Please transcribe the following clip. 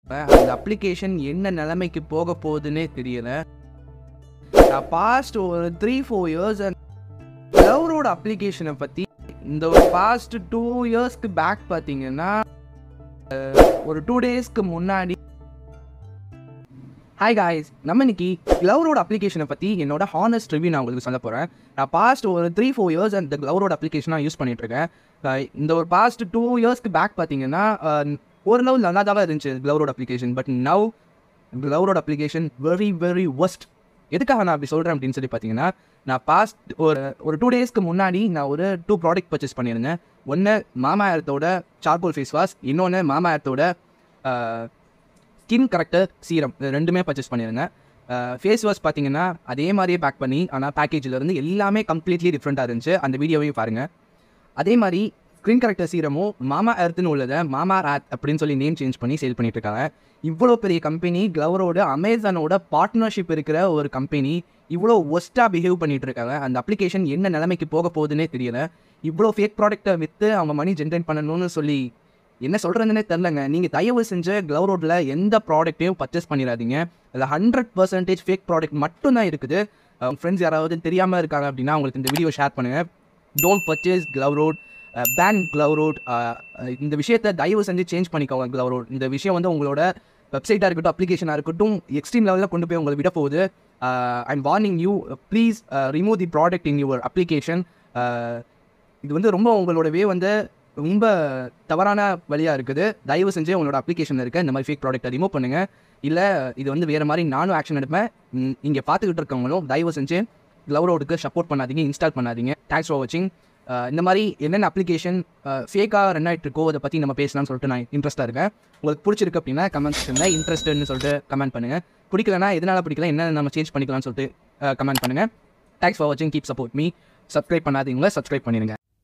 அந்த அப்ளிகேஷன் என்ன நிலைமைக்கு போக போகுதுன்னே தெரியல நான் பாஸ்ட் ஒரு த்ரீ ஃபோர் இயர்ஸ் க்ளவுரோட அப்ளிகேஷனை பற்றி இந்த ஒரு பாஸ்ட் டூ இயர்ஸ்க்கு பேக் பார்த்தீங்கன்னா அஹ், ஒரு டூ டேஸ்க்கு முன்னாடி ஹாய் காய்ஸ் நம்ம இன்னைக்கு க்ளவுரோட அப்ளிகேஷனை பற்றி என்னோட ஹானஸ்ட் ரிவ்யூ நான் உங்களுக்கு சொல்ல போகிறேன் நான் பாஸ்ட் ஒரு த்ரீ ஃபோர் இயர்ஸ் அந்த க்ளவுரோட அப்ளிகேஷனாக யூஸ் பண்ணிகிட்ருக்கேன் இந்த ஒரு பாஸ்ட் டூ இயர்ஸ்க்கு பேக் பார்த்தீங்கன்னா அஹ், ஓரளவு நல்லா தான் இருந்துச்சு க்ளவுரோட அப்ளிகேஷன் பட் நவ் க்ளவுரோட அப்ளிகேஷன் வெரி வெரி ஒஸ்ட் எதுக்காக நான் அப்படி சொல்கிறேன் அப்படின்னு சொல்லி பார்த்தீங்கன்னா நான் பாஸ்ட் ஒரு ஒரு டூ டேஸ்க்கு முன்னாடி நான் ஒரு டூ ப்ராடக்ட் பர்ச்சேஸ் பண்ணியிருந்தேன் ஒன்று மாமா ஏர்த்தோட சார்கோல் ஃபேஸ் வாஷ் இன்னொன்று மாமா ஏர்த்தோட ஸ்கின் கரெக்டர் சீரம் இது ரெண்டுமே பர்ச்சேஸ் பண்ணியிருந்தேன் ஃபேஸ் வாஷ் பார்த்தீங்கன்னா அதே மாதிரியே பேக் பண்ணி ஆனால் பேக்கேஜில் இருந்து எல்லாமே கம்ப்ளீட்லி டிஃப்ரெண்ட்டாக இருந்துச்சு அந்த வீடியோவையும் பாருங்கள் அதே மாதிரி ஸ்க்ரீன் கரெக்டர் சீரமும் மாமா எர்த்துன்னு உள்ளதை மாமா ஆத் அப்படின்னு சொல்லி நேம் சேஞ்ச் பண்ணி சேல் பண்ணிட்டு இருக்காங்க இவ்வளோ பெரிய கம்பெனி க்ளவரோட அமேசானோட பார்ட்னர்ஷிப் இருக்கிற ஒரு கம்பெனி இவ்வளோ ஒஸ்ட்டாக பிஹேவ் பண்ணிட்டு இருக்காங்க அந்த அப்ளிகேஷன் என்ன நிலைமைக்கு போக போகுதுன்னே தெரியல இவ்வளோ ஃபேக் ப்ராடக்ட்டை விற்று அவங்க மணி ஜென்ரேட் பண்ணணும்னு சொல்லி என்ன சொல்கிறதுனே தெரிலங்க நீங்கள் தயவு செஞ்சு க்ளவுரோடில் எந்த ப்ராடக்ட்டையும் பர்ச்சேஸ் பண்ணிடாதீங்க அதில் ஹண்ட்ரட் பர்சன்டேஜ் ஃபேக் ப்ராடக்ட் மட்டும்தான் இருக்குது அவங்க ஃப்ரெண்ட்ஸ் யாராவது தெரியாமல் இருக்காங்க அப்படின்னா அவங்களுக்கு இந்த வீடியோ ஷேர் பண்ணுங்கள் don't purchase Cloudroad ban Cloudroad இந்த விஷயத்தை தயவு செஞ்சு சேஞ்ச் பண்ணிக்கோங்க க்ளவுரோட் இந்த விஷயம் வந்து உங்களோட வெப்சைட்டாக இருக்கட்டும் அப்ளிகேஷனாக இருக்கட்டும் எக்ஸ்ட்ரீம் லெவலில் கொண்டு போய் உங்களை விட போகுது I'm warning you please remove the product in your application இது வந்து ரொம்ப உங்களோடவே வந்து ரொம்ப தவறான வழியாக இருக்குது தயவு செஞ்சு உங்களோட அப்ளிகேஷனில் இருக்க இந்த மாதிரி ஃபேக் ப்ராடக்ட்டை ரிமூவ் பண்ணுங்கள் இல்லை இது வந்து வேறு மாதிரி நானும் ஆக்ஷன் எடுப்பேன் இங்கே பார்த்துக்கிட்டு இருக்கவங்களும் தயவு செஞ்சு க்ளவுரோடுக்கு சப்போர்ட் பண்ணாதீங்க இன்ஸ்டால் பண்ணாதீங்க தேங்க்ஸ் ஃபார் வாட்சிங் இந்த மாதிரி என்னென்ன அப்ளிகேஷன் ஃபேக்காக ரன் ஆகிட்டு இருக்கோ அதை பற்றி நம்ம பேசலாம்னு சொல்லிட்டு நான் இன்ட்ரெஸ்ட்டாக இருக்கேன் உங்களுக்கு பிடிச்சிருக்கு அப்படின்னா கமெண்ட் செக்ஷனில் இன்ட்ரெஸ்ட்னு சொல்லிட்டு கமெண்ட் பண்ணுங்கள் பிடிக்கலனா எதனால் பிடிக்கல என்ன நம்ம சேஞ்ச் பண்ணிக்கலாம்னு சொல்லிட்டு கமெண்ட் பண்ணுங்கள் தேங்க்ஸ் ஃபார் வாட்சிங் கீப் சப்போர்ட் மீ சப்ஸ்கிரைப் பண்ணாதீங்களா சப்ஸ்கிரைப் பண்ணிடுங்க